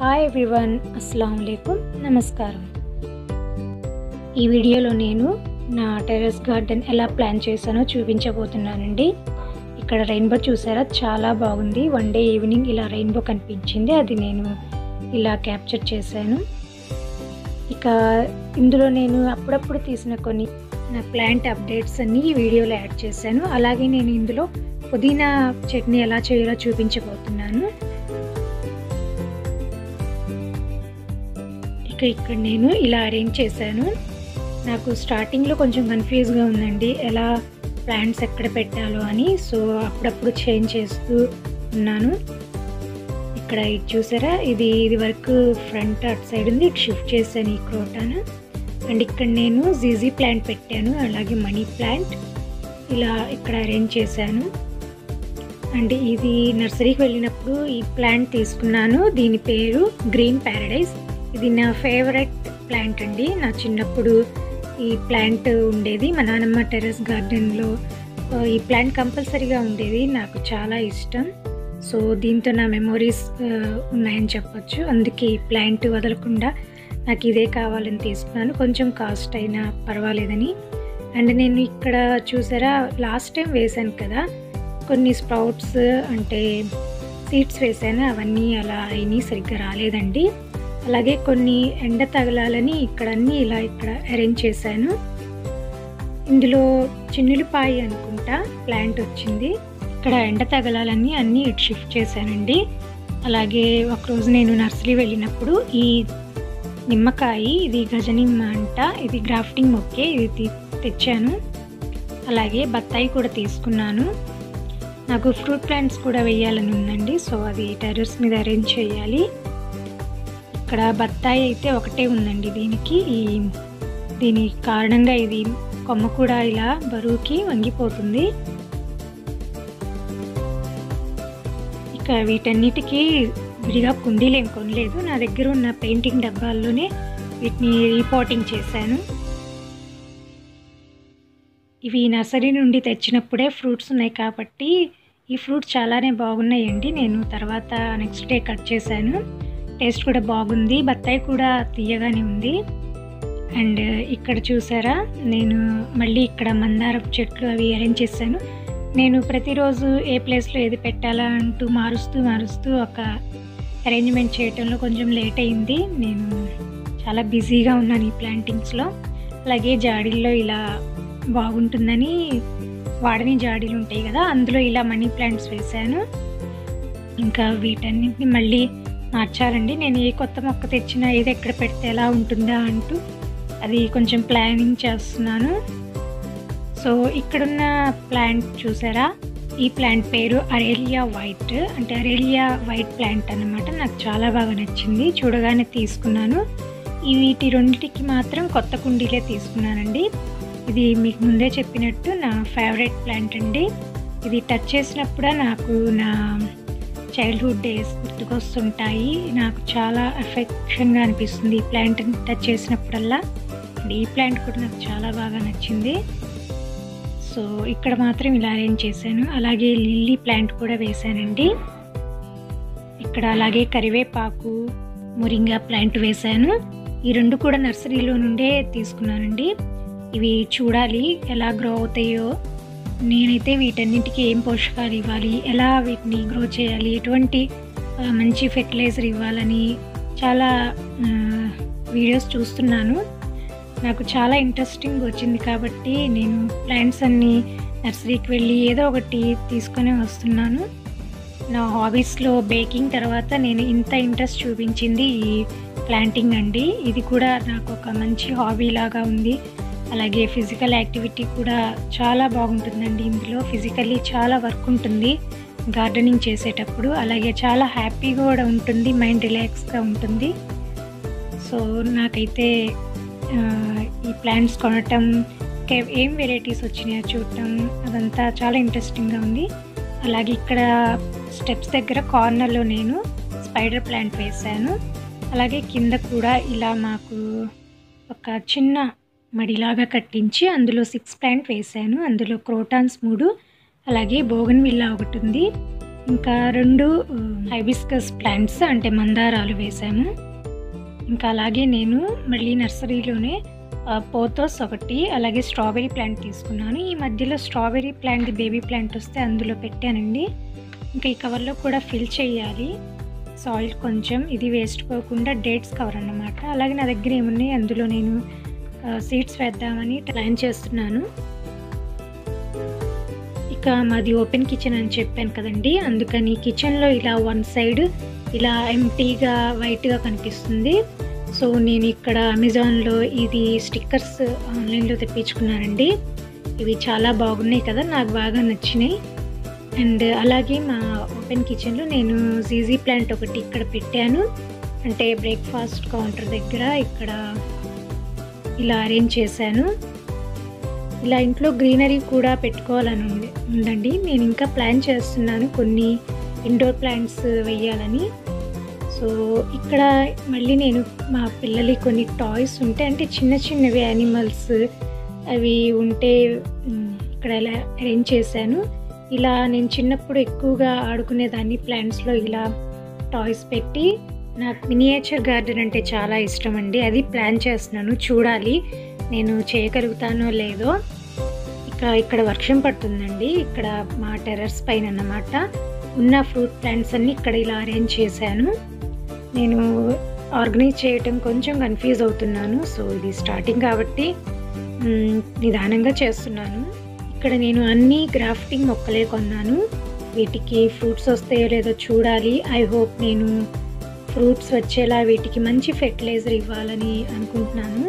hi everyone అస్సలం అయికం నమస్కారం ఈ వీడియోలో నేను నా టెర్రస్ గార్డెన్ ఎలా ప్లాన్ చేశానో చూపించబోతున్నానండి ఇక్కడ రెయిన్బో చూసారా చాలా బాగుంది వన్ డే ఈవినింగ్ ఇలా రెయిన్బో కనిపించింది అది నేను ఇలా క్యాప్చర్ చేశాను ఇక ఇందులో నేను అప్పుడప్పుడు తీసిన కొన్ని నా ప్లాంట్ అప్డేట్స్ అన్ని ఈ వీడియోలో యాడ్ చేశాను అలాగే నేను ఇందులో పుదీనా చట్నీ ఎలా చేయాలో చూపించబోతున్నాను ఇక ఇక్కడ నేను ఇలా అరేంజ్ చేశాను నాకు స్టార్టింగ్లో కొంచెం కన్ఫ్యూజ్గా ఉందండి ఎలా ప్లాంట్స్ ఎక్కడ పెట్టాలో అని సో అప్పుడప్పుడు చేంజ్ చేస్తూ ఉన్నాను ఇక్కడ ఇది చూసారా ఇది ఇది వరకు ఫ్రంట్ అటు సైడ్ ఉంది ఇటు షిఫ్ట్ చేశాను ఈ క్రోటాను అండ్ ఇక్కడ నేను జీజీ ప్లాంట్ పెట్టాను అలాగే మనీ ప్లాంట్ ఇలా ఇక్కడ అరేంజ్ చేశాను అండ్ ఇది నర్సరీకి వెళ్ళినప్పుడు ఈ ప్లాంట్ తీసుకున్నాను దీని పేరు గ్రీన్ ప్యారడైజ్ ఇది నా ఫేవరెట్ ప్లాంట్ అండి నా చిన్నప్పుడు ఈ ప్లాంట్ ఉండేది మా నాన్నమ్మ టెర్రస్ గార్డెన్లో ఈ ప్లాంట్ కంపల్సరీగా ఉండేది నాకు చాలా ఇష్టం సో దీంతో నా మెమొరీస్ ఉన్నాయని చెప్పొచ్చు అందుకే ఈ ప్లాంట్ వదలకుండా నాకు ఇదే కావాలని తీసుకున్నాను కొంచెం కాస్ట్ అయినా పర్వాలేదని అండ్ నేను ఇక్కడ చూసారా లాస్ట్ టైం వేశాను కదా కొన్ని స్ప్రౌట్స్ అంటే సీడ్స్ వేసాను అవన్నీ అలా అయినాయి సరిగ్గా రాలేదండి అలాగే కొన్ని ఎండ తగలాలని ఇక్కడ అన్నీ ఇలా ఇక్కడ అరేంజ్ చేశాను ఇందులో చిన్నులపాయి అనుకుంటా ప్లాంట్ వచ్చింది ఇక్కడ ఎండ తగలాలని అన్నీ ఇటు షిఫ్ట్ చేశానండి అలాగే ఒకరోజు నేను నర్సరీ వెళ్ళినప్పుడు ఈ నిమ్మకాయ ఇది గజనిమ్మ అంట ఇది గ్రాఫ్టింగ్ మొక్కే ఇది తెచ్చాను అలాగే బత్తాయి కూడా తీసుకున్నాను నాకు ఫ్రూట్ ప్లాంట్స్ కూడా వేయాలని ఉందండి సో అది టెర్రస్ మీద అరేంజ్ చేయాలి ఇక్కడ బత్తాయి అయితే ఒకటే ఉందండి దీనికి ఈ దీని కారణంగా ఇది కొమ్మ కూడా ఇలా బరువుకి వంగిపోతుంది ఇక వీటన్నిటికీ విడిగా కుండీలు ఏం కొనలేదు నా దగ్గర ఉన్న పెయింటింగ్ డబ్బాల్లోనే వీటిని రీపోటింగ్ చేశాను ఇవి నర్సరీ నుండి తెచ్చినప్పుడే ఫ్రూట్స్ ఉన్నాయి కాబట్టి ఈ ఫ్రూట్స్ చాలానే బాగున్నాయండి నేను తర్వాత నెక్స్ట్ డే కట్ చేశాను టేస్ట్ కూడా బాగుంది బత్తాయి కూడా తీయగానే ఉంది అండ్ ఇక్కడ చూసారా నేను మళ్ళీ ఇక్కడ మందారం చెట్లు అవి అరేంజ్ చేశాను నేను ప్రతిరోజు ఏ ప్లేస్లో ఏది పెట్టాలా అంటూ మారుస్తూ మారుస్తూ ఒక అరేంజ్మెంట్ చేయటంలో కొంచెం లేట్ అయింది నేను చాలా బిజీగా ఉన్నాను ఈ ప్లాంటింగ్స్లో అలాగే జాడీల్లో ఇలా బాగుంటుందని వాడని జాడీలు ఉంటాయి కదా అందులో ఇలా మనీ ప్లాంట్స్ వేశాను ఇంకా వీటన్నిటిని మళ్ళీ మార్చాలండి నేను ఏ కొత్త మొక్క తెచ్చినా ఏది ఎక్కడ పెడితే ఎలా ఉంటుందా అంటూ అది కొంచెం ప్లానింగ్ చేస్తున్నాను సో ఇక్కడున్న ప్లాంట్ చూసారా ఈ ప్లాంట్ పేరు అరేలియా వైట్ అంటే అరేలియా వైట్ ప్లాంట్ అనమాట నాకు చాలా బాగా నచ్చింది చూడగానే తీసుకున్నాను ఈ వీటి రెండింటికి మాత్రం కొత్త కుండీలే తీసుకున్నానండి ఇది మీకు ముందే చెప్పినట్టు నా ఫేవరెట్ ప్లాంట్ అండి ఇది టచ్ చేసినప్పుడు నాకు నా చైల్డ్హుడ్ డేస్ గుర్తుకొస్తుంటాయి నాకు చాలా ఎఫెక్షన్గా అనిపిస్తుంది ఈ ప్లాంట్ని టచ్ చేసినప్పుడల్లా ఈ ప్లాంట్ కూడా నాకు చాలా బాగా నచ్చింది సో ఇక్కడ మాత్రం ఇలా అరేంజ్ చేశాను అలాగే లిల్లీ ప్లాంట్ కూడా వేశానండి ఇక్కడ అలాగే కరివేపాకు మురింగా ప్లాంట్ వేశాను ఈ రెండు కూడా నర్సరీలో నుండే తీసుకున్నానండి ఇవి చూడాలి ఎలా గ్రో అవుతాయో నేనైతే వీటన్నింటికి ఏం పోషకాలు ఇవ్వాలి ఎలా వీటిని గ్రో చేయాలి ఎటువంటి మంచి ఫెర్టిలైజర్ ఇవ్వాలని చాలా వీడియోస్ చూస్తున్నాను నాకు చాలా ఇంట్రెస్టింగ్ వచ్చింది కాబట్టి నేను ప్లాంట్స్ అన్నీ నర్సరీకి వెళ్ళి ఏదో ఒకటి తీసుకొని వస్తున్నాను నా హాబీస్లో బేకింగ్ తర్వాత నేను ఇంత ఇంట్రెస్ట్ చూపించింది ఈ ప్లాంటింగ్ అండి ఇది కూడా నాకు ఒక మంచి హాబీ లాగా ఉంది అలాగే ఫిజికల్ యాక్టివిటీ కూడా చాలా బాగుంటుందండి ఇందులో ఫిజికల్లీ చాలా వర్క్ ఉంటుంది గార్డెనింగ్ చేసేటప్పుడు అలాగే చాలా హ్యాపీగా కూడా ఉంటుంది మైండ్ రిలాక్స్గా ఉంటుంది సో నాకైతే ఈ ప్లాంట్స్ కొనటం ఏం వెరైటీస్ వచ్చినాయో చూడటం అదంతా చాలా ఇంట్రెస్టింగ్గా ఉంది అలాగే ఇక్కడ స్టెప్స్ దగ్గర కార్నర్లో నేను స్పైడర్ ప్లాంట్ వేశాను అలాగే కింద కూడా ఇలా మాకు ఒక చిన్న మడిలాగా కట్టించి అందులో సిక్స్ ప్లాంట్ వేశాను అందులో క్రోటాన్స్ మూడు అలాగే బోగన్ విల్లా ఒకటి ఉంది ఇంకా రెండు హైబిస్కస్ ప్లాంట్స్ అంటే మందారాలు వేసాము ఇంకా అలాగే నేను మళ్ళీ నర్సరీలోనే ఆ, పోతోస్ ఒకటి అలాగే స్ట్రాబెరీ ప్లాంట్ తీసుకున్నాను ఈ మధ్యలో స్ట్రాబెరీ ప్లాంట్ బేబీ ప్లాంట్ వస్తే అందులో పెట్టానండి ఇంకా ఈ కవర్లో కూడా ఫిల్ చేయాలి సాయిల్ కొంచెం ఇది వేస్ట్ పోకుండా డేట్స్ కవర్ అన్నమాట అలాగే నా దగ్గర ఏమున్నాయి అందులో నేను సీడ్స్ వేద్దామని ప్లాన్ చేస్తున్నాను ఇక మాది ఓపెన్ కిచెన్ అని చెప్పాను కదండి అందుకని కిచెన్లో ఇలా వన్ సైడ్ ఇలా ఎంటీగా వైట్గా కనిపిస్తుంది సో నేను ఇక్కడ అమెజాన్లో ఇది స్టిక్కర్స్ ఆన్లైన్లో తెప్పించుకున్నానండి ఇవి చాలా బాగున్నాయి కదా నాకు బాగా నచ్చినాయి అండ్ అలాగే మా ఓపెన్ కిచెన్లో నేను జీజీ ప్లాంట్ ఒకటి ఇక్కడ పెట్టాను అంటే బ్రేక్ఫాస్ట్ కౌంటర్ దగ్గర ఇక్కడ ఇలా అరేంజ్ చేశాను ఇలా ఇంట్లో గ్రీనరీ కూడా పెట్టుకోవాలని ఉంది ఉందండి నేను ఇంకా ప్లాన్ చేస్తున్నాను కొన్ని ఇండోర్ ప్లాంట్స్ వేయాలని సో ఇక్కడ మళ్ళీ నేను మా పిల్లలకి కొన్ని టాయ్స్ ఉంటే అంటే చిన్న చిన్నవి యానిమల్స్ అవి ఉంటే ఉమ్, ఇక్కడ ఇలా అరేంజ్ చేశాను ఇలా నేను చిన్నప్పుడు ఎక్కువగా ఆడుకునేదాన్ని ప్లాంట్స్లో ఇలా టాయ్స్ పెట్టి నాకు మినియేచర్ గార్డెన్ అంటే చాలా ఇష్టం అండి అది ప్లాన్ చేస్తున్నాను చూడాలి నేను చేయగలుగుతానో లేదో ఇక ఇక్కడ వర్షం పడుతుందండి ఇక్కడ మా టెర్రస్ పైన అన్నమాట ఉన్న ఫ్రూట్ ప్లాంట్స్ అన్ని ఇక్కడ ఇలా అరేంజ్ చేశాను నేను ఆర్గనైజ్ చేయటం కొంచెం కన్ఫ్యూజ్ అవుతున్నాను సో ఇది స్టార్టింగ్ కాబట్టి మ్, నిదానంగా చేస్తున్నాను ఇక్కడ నేను అన్ని గ్రాఫ్టింగ్ మొక్కలే కొన్నాను వీటికి ఫ్రూట్స్ వస్తాయో లేదో చూడాలి ఐ హోప్ నేను ఫ్రూట్స్ వచ్చేలా వీటికి మంచి ఫెర్టిలైజర్ ఇవ్వాలని అనుకుంటున్నాను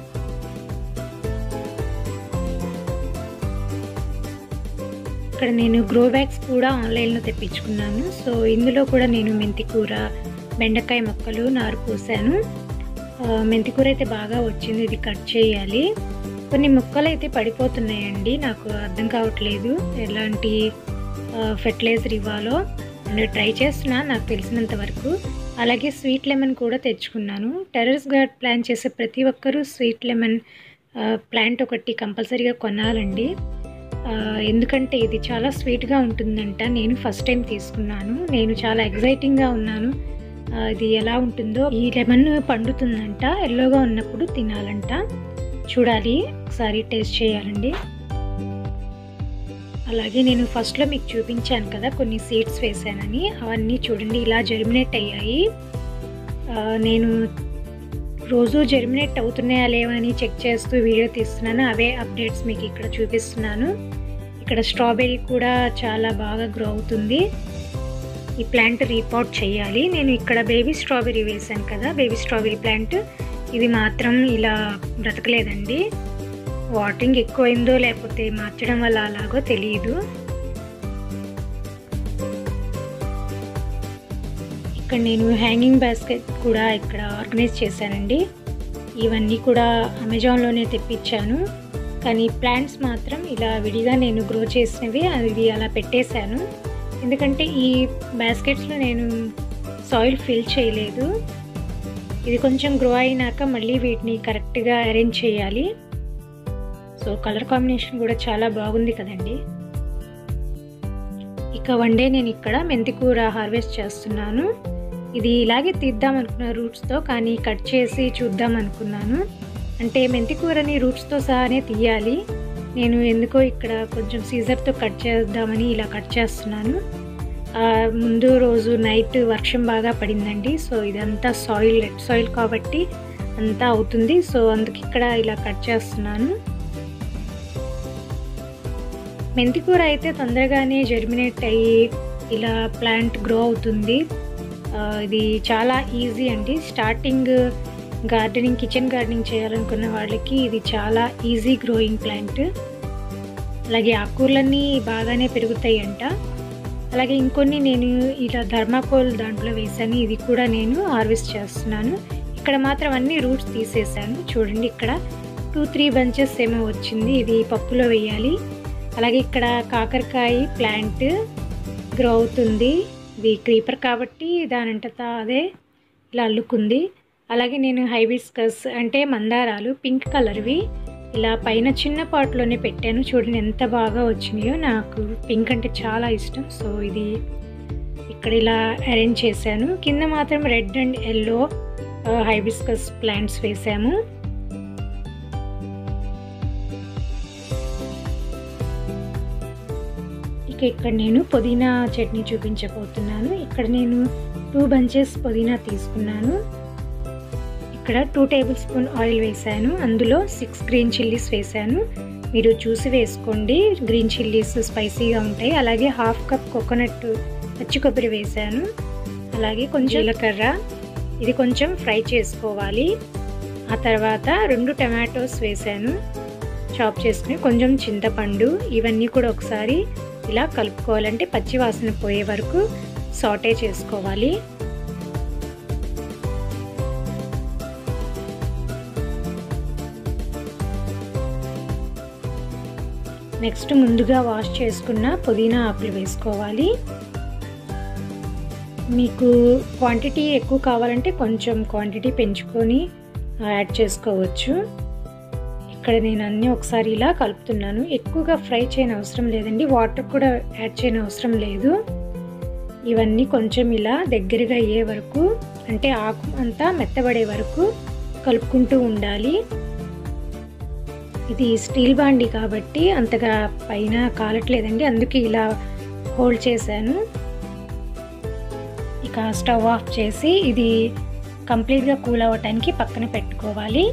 ఇక్కడ నేను గ్రో బ్యాగ్స్ కూడా ఆన్లైన్లో తెప్పించుకున్నాను సో ఇందులో కూడా నేను మెంతికూర బెండకాయ మొక్కలు నారు పోసాను ఆ, మెంతికూర అయితే బాగా వచ్చింది ఇది కట్ చేయాలి కొన్ని మొక్కలు అయితే పడిపోతున్నాయండి నాకు అర్థం కావట్లేదు ఎలాంటి ఫెర్టిలైజర్ ఇవ్వాలో నేను ట్రై చేస్తున్నా నాకు తెలిసినంత వరకు అలాగే స్వీట్ లెమన్ కూడా తెచ్చుకున్నాను టెర్రస్ గార్డ్ ప్లాన్ చేసే ప్రతి ఒక్కరూ స్వీట్ లెమన్ ప్లాంట్ ఒకటి కంపల్సరీగా కొనాలండి ఆ, ఎందుకంటే ఇది చాలా స్వీట్గా ఉంటుందంట నేను ఫస్ట్ టైం తీసుకున్నాను నేను చాలా ఎగ్జైటింగ్గా ఉన్నాను ఆ, ఇది ఎలా ఉంటుందో ఈ లెమన్ పండుతుందంట ఎల్లోగా ఉన్నప్పుడు తినాలంట చూడాలి ఒకసారి టేస్ట్ చేయాలండి అలాగే నేను ఫస్ట్లో మీకు చూపించాను కదా కొన్ని సీడ్స్ వేసానని అవన్నీ చూడండి ఇలా జెర్మినేట్ అయ్యాయి ఆ, నేను రోజు జెర్మినేట్ అవుతున్నాయా లేవా అని చెక్ చేస్తూ వీడియో తీస్తున్నాను అవే అప్డేట్స్ మీకు ఇక్కడ చూపిస్తున్నాను ఇక్కడ స్ట్రాబెర్రీ కూడా చాలా బాగా గ్రో అవుతుంది ఈ ప్లాంట్ రీపాట్ చేయాలి నేను ఇక్కడ బేబీ స్ట్రాబెర్రీ వేశాను కదా బేబీ స్ట్రాబెర్రీ ప్లాంట్ ఇది మాత్రం ఇలా బ్రతకలేదండి వాటరింగ్ ఎక్కువైందో లేకపోతే మార్చడం వల్ల అలాగో తెలియదు ఇక్కడ నేను హ్యాంగింగ్ బాస్కెట్ కూడా ఇక్కడ ఆర్గనైజ్ చేశానండి ఇవన్నీ కూడా అమెజాన్లోనే తెప్పించాను కానీ ప్లాంట్స్ మాత్రం ఇలా విడిగా నేను గ్రో చేసినవి అవి అలా పెట్టేశాను ఎందుకంటే ఈ బాస్కెట్స్లో నేను సాయిల్ ఫిల్ చేయలేదు ఇది కొంచెం గ్రో అయినాక మళ్ళీ వీటిని కరెక్ట్గా అరేంజ్ చేయాలి సో కలర్ కాంబినేషన్ కూడా చాలా బాగుంది కదండి ఇక వన్ డే నేను ఇక్కడ మెంతికూర హార్వెస్ట్ చేస్తున్నాను ఇది ఇలాగే తీద్దాం అనుకున్న రూట్స్తో కానీ కట్ చేసి చూద్దాం అనుకున్నాను అంటే మెంతికూరని రూట్స్తో సహానే తీయాలి నేను ఎందుకో ఇక్కడ కొంచెం సీజర్తో కట్ చేద్దామని ఇలా కట్ చేస్తున్నాను ఆ, ముందు రోజు నైట్ వర్షం బాగా పడిందండి సో ఇదంతా సాయిల్ రెడ్ సాయిల్ కాబట్టి అంతా అవుతుంది సో అందుకు ఇక్కడ ఇలా కట్ చేస్తున్నాను మెంతికూర అయితే తొందరగానే జెర్మినేట్ అయ్యి ఇలా ప్లాంట్ గ్రో అవుతుంది ఆ, ఇది చాలా ఈజీ అండి స్టార్టింగ్ గార్డెనింగ్ కిచెన్ గార్డెనింగ్ చేయాలనుకున్న వాళ్ళకి ఇది చాలా ఈజీ గ్రోయింగ్ ప్లాంట్ అలాగే ఆకుకూరలన్నీ బాగానే పెరుగుతాయి అంట అలాగే ఇంకొన్ని నేను ఇలా ధర్మాకోల్ దాంట్లో వేసాను ఇది కూడా నేను హార్వెస్ట్ చేస్తున్నాను ఇక్కడ మాత్రం అన్ని రూట్స్ తీసేసాను చూడండి ఇక్కడ టూ త్రీ బంచెస్ ఏమో వచ్చింది ఇది పప్పులో వేయాలి అలాగే ఇక్కడ కాకరకాయ ప్లాంట్ గ్రో అవుతుంది ఇది క్రీపర్ కాబట్టి దానంతట అదే ఇలా అల్లుకుంది అలాగే నేను హైబిస్కస్ అంటే మందారాలు పింక్ కలర్వి ఇలా పైన చిన్న పాట్లోనే పెట్టాను చూడండి ఎంత బాగా వచ్చినాయో నాకు పింక్ అంటే చాలా ఇష్టం సో ఇది ఇక్కడ ఇలా అరేంజ్ చేశాను కింద మాత్రం red and yellow hibiscus plants వేసాము ఇక ఇక్కడ నేను పుదీనా చట్నీ చూపించబోతున్నాను ఇక్కడ నేను టూ బంచెస్ పుదీనా తీసుకున్నాను ఇక్కడ టూ టేబుల్ స్పూన్ ఆయిల్ వేసాను అందులో సిక్స్ గ్రీన్ చిల్లీస్ వేసాను మీరు చూసి వేసుకోండి గ్రీన్ చిల్లీస్ స్పైసీగా ఉంటాయి అలాగే హాఫ్ కప్ కోకోనట్ పచ్చి కొబ్బరి వేసాను అలాగే కొంచెం జీలకర్ర ఇది కొంచెం ఫ్రై చేసుకోవాలి ఆ తర్వాత రెండు టమాటోస్ వేసాను చాప్ చేసుకుని కొంచెం చింతపండు ఇవన్నీ కూడా ఒకసారి ఇలా కలుపుకోవాలంటే పచ్చి వాసన పోయే వరకు సాటే చేసుకోవాలి నెక్స్ట్ ముందుగా వాష్ చేసుకున్న పుదీనా ఆకులు వేసుకోవాలి మీకు క్వాంటిటీ ఎక్కువ కావాలంటే కొంచెం క్వాంటిటీ పెంచుకొని యాడ్ చేసుకోవచ్చు ఇక్కడ నేను అన్నీ ఒకసారి ఇలా కలుపుతున్నాను ఎక్కువగా ఫ్రై చేయని అవసరం లేదండి వాటర్ కూడా యాడ్ చేయని అవసరం లేదు ఇవన్నీ కొంచెం ఇలా దగ్గరగా అయ్యే వరకు అంటే ఆకు అంతా మెత్తబడే వరకు కలుపుకుంటూ ఉండాలి ఇది స్టీల్ బాండి కాబట్టి అంతగా పైన కాలట్లేదండి అందుకే ఇలా హోల్డ్ చేశాను ఇక స్టవ్ ఆఫ్ చేసి ఇది కంప్లీట్గా కూల్ అవ్వటానికి పక్కన పెట్టుకోవాలి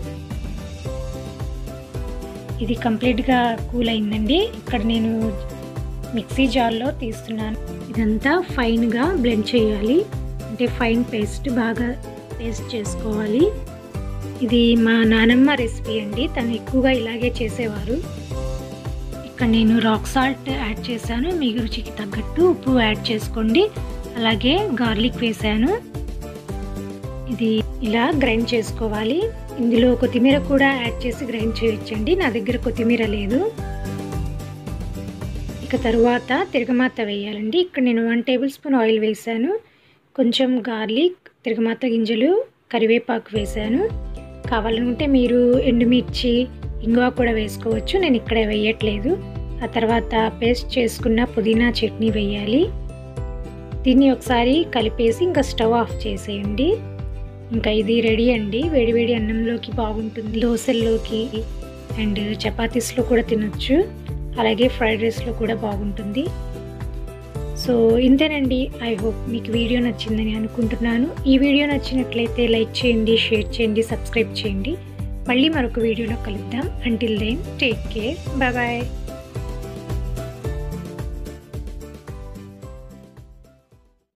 ఇది కంప్లీట్గా కూల్ అయిందండి ఇక్కడ నేను మిక్సీ జార్లో తీస్తున్నాను ఇదంతా ఫైన్గా బ్లెండ్ చేయాలి అంటే ఫైన్ పేస్ట్ బాగా పేస్ట్ చేసుకోవాలి ఇది మా నానమ్మ రెసిపీ అండి తను ఎక్కువగా ఇలాగే చేసేవారు ఇక్కడ నేను రాక్ సాల్ట్ యాడ్ చేశాను మీ రుచికి తగ్గట్టు ఉప్పు యాడ్ చేసుకోండి అలాగే గార్లిక్ వేసాను ఇది ఇలా గ్రైండ్ చేసుకోవాలి ఇందులో కొత్తిమీర కూడా యాడ్ చేసి గ్రైండ్ చేయొచ్చండి నా దగ్గర కొత్తిమీర లేదు ఇక తరువాత తిరగమాత వేయాలండి ఇక్కడ నేను వన్ టేబుల్ స్పూన్ ఆయిల్ వేసాను కొంచెం గార్లిక్ తిరగమాత గింజలు కరివేపాకు వేసాను కావాలనుకుంటే మీరు ఎండుమిర్చి ఇంగువ కూడా వేసుకోవచ్చు నేను ఇక్కడ వేయట్లేదు ఆ తర్వాత పేస్ట్ చేసుకున్న పుదీనా చట్నీ వేయాలి దీన్ని ఒకసారి కలిపేసి ఇంకా స్టవ్ ఆఫ్ చేసేయండి ఇంకా ఇది రెడీ అండి వేడివేడి అన్నంలోకి బాగుంటుంది దోశల్లోకి అండ్ చపాతీస్లో కూడా తినొచ్చు అలాగే ఫ్రైడ్ రైస్లో కూడా బాగుంటుంది సో ఇంతేనండి ఐ హోప్ మీకు వీడియో నచ్చిందని అనుకుంటున్నాను ఈ వీడియో నచ్చినట్లయితే లైక్ చేయండి షేర్ చేయండి సబ్స్క్రైబ్ చేయండి మళ్ళీ మరొక వీడియోలో కలుద్దాం until then take care bye